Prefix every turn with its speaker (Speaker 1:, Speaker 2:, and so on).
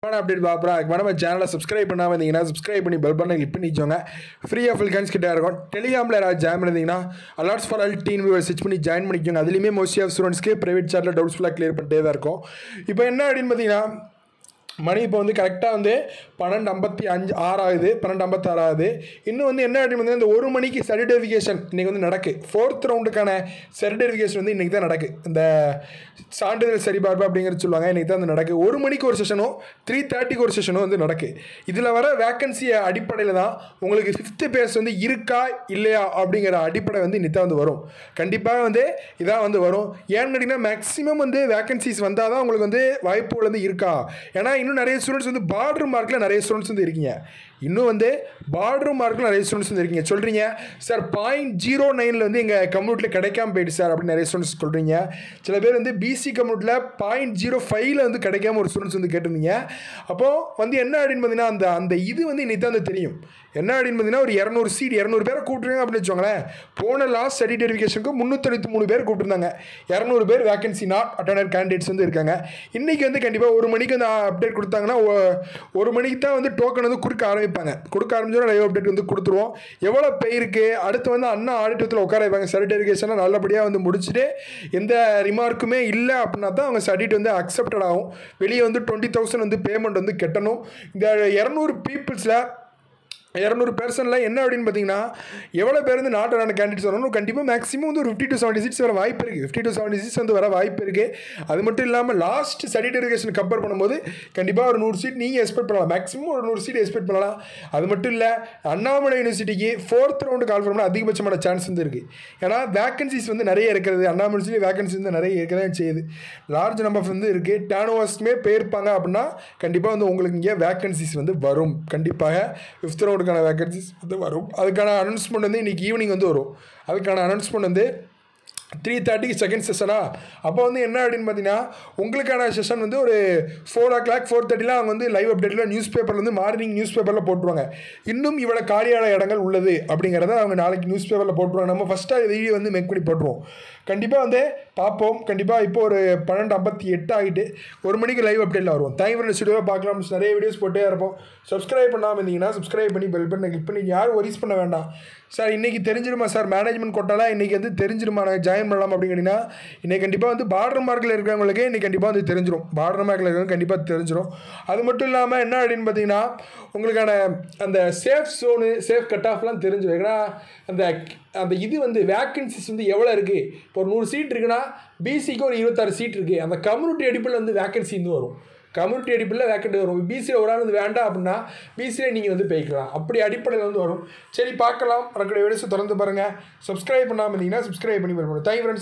Speaker 1: update பார்ப்போம் அதுக்கு நம்ம சேனலை சப்ஸ்கிரைப் பண்ணாமல் இருந்தீங்கன்னா சப்ஸ்கிரைப் பண்ணி பெல் பண்ணி கிளிக் பண்ணி வச்சோங்க ஃப்ரீயாக ஃபுல் கேன்ஸ் கிட்ட இருக்கும் டெலிகிராமில் யாராவது ஜாயின் பண்ணியிருந்தீங்கன்னா alerts for all teen viewer search பண்ணி ஜாயின் பண்ணிக்கோங்க அதுலேயுமே மோஸ்ட்லி ஆஃப் ஸ்டூடெண்ட்ஸ்க்கு ப்ரைவேட் சார்ட்டில் டவுட்ஸ் ஃபுல்லாக கிளியர் பண்ணிட்டே தான் இருக்கும் இப்போ என்ன அப்படின்னு பார்த்தீங்கன்னா மணி இப்போ வந்து கரெக்டாக வந்து பன்னெண்டு ஐம்பத்தி அஞ்சு ஆறாகுது பன்னெண்டு ஐம்பத்தாறு ஆகுது இன்னும் வந்து என்ன அப்படின்னு வந்து இந்த ஒரு மணிக்கு சர்டிஃபிகேஷன் இன்றைக்கி வந்து நடக்கு ஃபோர்த் ரவுண்டுக்கான சர்டிஃபிகேஷன் வந்து இன்றைக்கி தான் நடக்கு இந்த சான்றிதழ் சரிபார்ப்பு அப்படிங்கிறது சொல்லுவாங்க இன்றைக்கி தான் வந்து நடக்கு ஒரு மணிக்கு ஒரு செஷனும் த்ரீ தேர்ட்டிக்கு ஒரு செஷனும் வந்து நடக்கு இதில் வர வேக்கன்சி அடிப்படையில் தான் உங்களுக்கு ஃபிஃப்த்து பேஸ் வந்து இருக்கா இல்லையா அப்படிங்கிற அடிப்படை வந்து இன்னைக்கு தான் வந்து வரும் கண்டிப்பாக வந்து இதான் வந்து வரும் ஏன்னு கேட்டிங்கன்னா மேக்ஸிமம் வந்து வேக்கன்சிஸ் வந்தால் தான் உங்களுக்கு வந்து வாய்ப்புகள் வந்து இருக்கா ஏன்னா இன்னும் நிறைய ஸ்டூடெண்ட்ஸ் வந்து பார்டர் மார்க்கில் நிறைய ஸ்டூடெண்ட்ஸ் வந்து இருக்கீங்க இன்னும் வந்து பார்டர் மார்க்கில் நிறைய ஸ்டூடெண்ட்ஸ் வந்து இருக்கீங்க சொல்கிறீங்க சார் பாயிண்ட் ஜீரோ நைனில் வந்து எங்கள் கம்யூனிட்டியில் கிடைக்காம போயிடுச்சு சார் அப்படின்னு நிறைய ஸ்டூடெண்ட்ஸ் சொல்கிறீங்க சில பேர் வந்து பிசி கம்யூனிட்டியில் பாயிண்ட் ஜீரோ ஃபைவ்ல வந்து கிடைக்காம ஒரு ஸ்டூடெண்ட்ஸ் வந்து கேட்டிருந்தீங்க அப்போது வந்து என்ன அப்படின்னு பார்த்தீங்கன்னா அந்த அந்த இது வந்து இன்னைக்கு தான் வந்து தெரியும் என்ன அப்படின்னு பார்த்தீங்கன்னா ஒரு இரநூறு சீட் இரநூறு பேரை கூப்பிட்ருங்க அப்படின்னு வச்சுக்கோங்களேன் போன லாஸ்ட் சர்டிஃபிகேஷனுக்கு முந்நூற்றி மூணு பேர் கூப்பிட்டுருந்தாங்க இரநூறு பேர் வேகன்சி நாட் அட்டனர் கேண்டிடேட்ஸ் வந்து இருக்காங்க இன்றைக்கி வந்து கண்டிப்பாக ஒரு மணிக்கு வந்து அப்டேட் கொடுத்தாங்கன்னா ஒ- ஒரு மணிக்கு தான் வந்து டோக்கன் வந்து கொடுக்க ஆரம்பிப்பாங்க கொடுக்க ஆரம்பிச்சோன்னா லைவ் அப்டேட் வந்து கொடுத்துருவோம் எவ்வளோ பேருக்கு அடுத்து வந்து அண்ணா ஆடிட்டத்தில் உட்கார வைப்பாங்க சர்டிஃபிகேஷனை நல்லபடியாக வந்து முடிச்சுட்டு எந்த ரிமார்க்குமே இல்லை அப்படின்னா தான் அவங்க சர்டிஃபிகேட் வந்து அக்செப்டட் ஆகும் வெளியே வந்து டுவெண்ட்டி தௌசண்ட் வந்து பேமெண்ட் வந்து கட்டணும் இந்த இரநூறு பீப்புள்ஸில் இரநூறு பேர்சனில் என்ன அப்படின்னு பார்த்தீங்கன்னா எவ்வளோ பேர் வந்து நாட்டு நாட்டு கேண்டிடேட்ஸ் வரணும் கண்டிப்பாக மேக்ஸிமம் வந்து ஒரு ஃபிஃப்டி டு செவன்ட்டி சீட்ஸ் வர வாய்ப்பு இருக்குது ஃபிஃப்டி டு செவன்ட்டி சீட்ஸ் வந்து வர வாய்ப்பு இருக்குது அது மட்டும் இல்லாமல் லாஸ்ட் சர்டிஃபிகேஷன் கம்பேர் பண்ணும்போது கண்டிப்பாக ஒரு நூறு சீட் நீங்கள் எக்ஸ்பெக்ட் பண்ணலாம் மேக்ஸிமம் ஒரு நூறு சீட் எக்ஸ்பெக்ட் பண்ணலாம் அது மட்டும் இல்லை அண்ணாமலை யூனிவர்சிட்டிக்கு ஃபோர்த் ரவுண்டு கால் பண்ண அதிகபட்சமான சான்ஸ் வந்து இருக்குது ஏன்னா வேகன்சிஸ் வந்து நிறைய இருக்கிறது அண்ணாமலை யூனிவர்சிட்டி வேகன்சி வந்து நிறைய இருக்க தான் செய்யுது லார்ஜ் நம்பர் வந்து இருக்குது டேனோவர்ஸ்க்குமே போயிருப்பாங்க அப்படின்னா கண்டிப்பாக வந்து உங்களுக்கு இங்கே வேகன்சிஸ் வந்து வரும் கண்டிப்பாக ஃபிஃப்த் ரவுண்டுக்கான வேகன்சிஸ் வந்து வரும் அதுக்கான அனௌன்ஸ்மெண்ட் வந்து இன்றைக்கி ஈவினிங் வந்து வரும் அதுக்கான அனௌன்ஸ்மெண்ட் வந்து த்ரீ தேர்ட்டிக்கு செகண்ட் செஷனா அப்போ வந்து என்ன அப்படின்னு பார்த்தீங்கன்னா உங்களுக்கான செஷன் வந்து ஒரு ஃபோர் ஓ கிளாக் ஃபோர் தேர்ட்டிலாம் அவங்க வந்து லைவ் அப்டேட்டில் நியூஸ் பேப்பரில் வந்து மார்னிங் நியூஸ் பேப்பரில் போட்டுருவாங்க இன்னும் இவ்வளோ காலியான இடங்கள் உள்ளது அப்படிங்கிறத அவங்க நாளைக்கு நியூஸ் பேப்பரில் போட்டுருவாங்க நம்ம ஃபஸ்ட்டாக வீடியோ வந்து மேக் பண்ணி போட்டுருவோம் கண்டிப்பாக வந்து பார்ப்போம் கண்டிப்பாக இப்போ ஒரு பன்னெண்டு ஐம்பத்தி எட்டு ஆகிட்டு ஒரு மணிக்கு லைவ் அப்டேட்டில் வருவோம் தேங்க் ஃபார் வீடியோவை பார்க்கலாம் நிறைய வீடியோஸ் போட்டே இருப்போம் சப்ஸ்கிரைப் பண்ணாமல் இருந்தீங்கன்னா சப்ஸ்கிரைப் பண்ணி பெல் பண்ணி கிளிக் பண்ணி யாரும் ஒரிஸ் பண்ண வேண்டாம் சார் இன்றைக்கி தெரிஞ்சிருமா சார் மேனேஜ்மெண்ட் கொட்டாலாம் இன்றைக்கி வந்து தெரிஞ்சிருமா நான் ஜாயின் பண்ணலாம் அப்படின்னு கேட்டிங்கன்னா இன்றைக்கி கண்டிப்பாக வந்து பார்டர் மார்க்கில் இருக்கிறவங்களுக்கு இன்றைக்கி கண்டிப்பாக வந்து தெரிஞ்சிடும் பார்டர் மார்க்கில் இருக்கிறவங்க கண்டிப்பாக தெரிஞ்சிடும் அது மட்டும் இல்லாமல் என்ன அப்படின்னு பார்த்தீங்கன்னா உங்களுக்கான அந்த சேஃப் ஜோனு சேஃப் கட் ஆஃப்லாம் தெரிஞ்சிடும் ஏன்னா அந்த அந்த இது வந்து வேக்கன்சிஸ் வந்து எவ்வளோ இருக்குது இப்போ ஒரு நூறு சீட் இருக்குன்னா பிசிக்கு ஒரு இருபத்தாறு சீட் இருக்குது அந்த கம்யூனிட்டி அடிப்பில் வந்து வேக்கன்சி வந்து வரும் கம்யூனிட்டி அடிப்படையில் வேக்கண்ட் வரும் பிசியில் ஒரு ஆள் வந்து வேண்டாம் அப்படின்னா பிசியில் நீங்கள் வந்து போய்க்கலாம் அப்படி அடிப்படையில் வந்து வரும் சரி பார்க்கலாம் வரக்கூடிய வீடியோஸை திறந்து பாருங்கள் சப்ஸ்கிரைப் பண்ணாமல் இருந்தீங்கன்னா சப்ஸ்கிரைப் பண்ணி பண்ணுவோம் தேங்க் ஃப்ரெண்ட்ஸ்